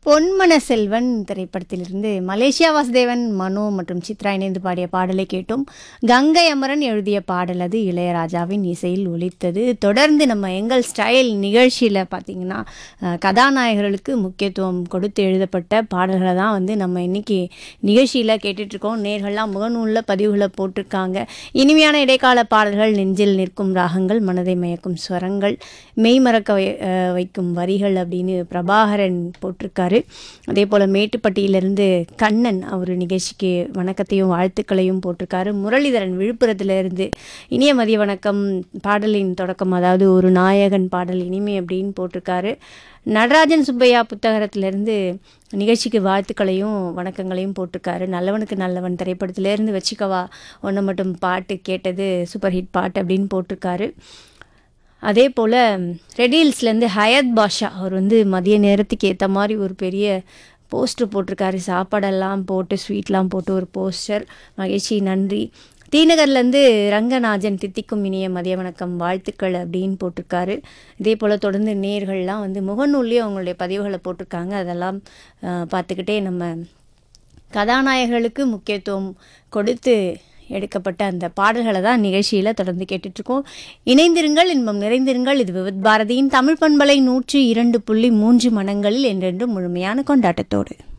பொன்மன செல்வன் திரைப்படத்திலிருந்து மலேசியா வாசுதேவன் மனோ மற்றும் சித்ரா இணைந்து பாடிய பாடலை கேட்டோம் கங்கை அமரன் எழுதிய பாடல் அது இளையராஜாவின் இசையில் ஒலித்தது தொடர்ந்து நம்ம எங்கள் ஸ்டைல் நிகழ்ச்சியில் பார்த்தீங்கன்னா அஹ், கதாநாயகர்களுக்கு முக்கியத்துவம் கொடுத்து எழுதப்பட்ட பாடல்களை தான் வந்து நம்ம இன்னைக்கு நிகழ்ச்சியில் கேட்டுட்ருக்கோம் நேர்கள்லாம் முகநூலில் பதிவுகளை போட்டிருக்காங்க இனிமையான இடைக்கால பாடல்கள் நெஞ்சில் நிற்கும் ராகங்கள் மனதை மயக்கும் ஸ்வரங்கள் மெய்மறக்க வை- அஹ், வைக்கும் வரிகள் அப்படின்னு பிரபாகரன் போட்டிருக்காரு அதே போல் மேட்டுப்பட்டியிலிருந்து கண்ணன் அவர் நிகழ்ச்சிக்கு வணக்கத்தையும் வாழ்த்துக்களையும் போட்டிருக்காரு முரளிதரன் விழுப்புரத்துல இருந்து இனிய மதிய வணக்கம் பாடலின் தொடக்கம் அதாவது ஒரு நாயகன் பாடல் இனிமை அப்படின்னு போட்டிருக்காரு நடராஜன் சுப்பையா புத்தகத்திலிருந்து நிகழ்ச்சிக்கு வாழ்த்துக்களையும் வணக்கங்களையும் போட்டிருக்காரு நல்லவனுக்கு நல்லவன் திரைப்படத்திலேருந்து வச்சுக்கவா ஒன்றை மட்டும் பாட்டு கேட்டது சூப்பர் ஹிட் பாட்டு அப்படின்னு போட்டிருக்காரு அதே போல் ரெடில்ஸ்லேருந்து ஹயத் பாஷா அவர் வந்து மதிய நேரத்துக்கு ஏற்ற மாதிரி ஒரு பெரிய போஸ்டர் போட்டிருக்காரு சாப்பாடெல்லாம் போட்டு ஸ்வீட்லாம் போட்டு ஒரு போஸ்டர் மகிழ்ச்சி நன்றி தீநகர்லேருந்து ரங்கநாஜன் தித்திக்கும் இனிய மதிய வணக்கம் வாழ்த்துக்கள் அப்படின்னு போட்டிருக்காரு இதே போல் தொடர்ந்து நேர்கள்லாம் வந்து முகநூல்லையும் அவங்களுடைய பதிவுகளை போட்டிருக்காங்க அதெல்லாம் அஹ், பார்த்துக்கிட்டே நம்ம கதாநாயகர்களுக்கு முக்கியத்துவம் கொடுத்து எடுக்கப்பட்ட அந்த பாடல்களை தான் நிகழ்ச்சியில் தொடர்ந்து கேட்டுட்ருக்கோம் இணைந்திருங்கள் இன்பம் நிறைந்திருங்கள் இது விவித் பாரதியின் தமிழ் பண்பலை நூற்றி இரண்டு புள்ளி மூன்று மனங்களில் என்றென்றும் முழுமையான கொண்டாட்டத்தோடு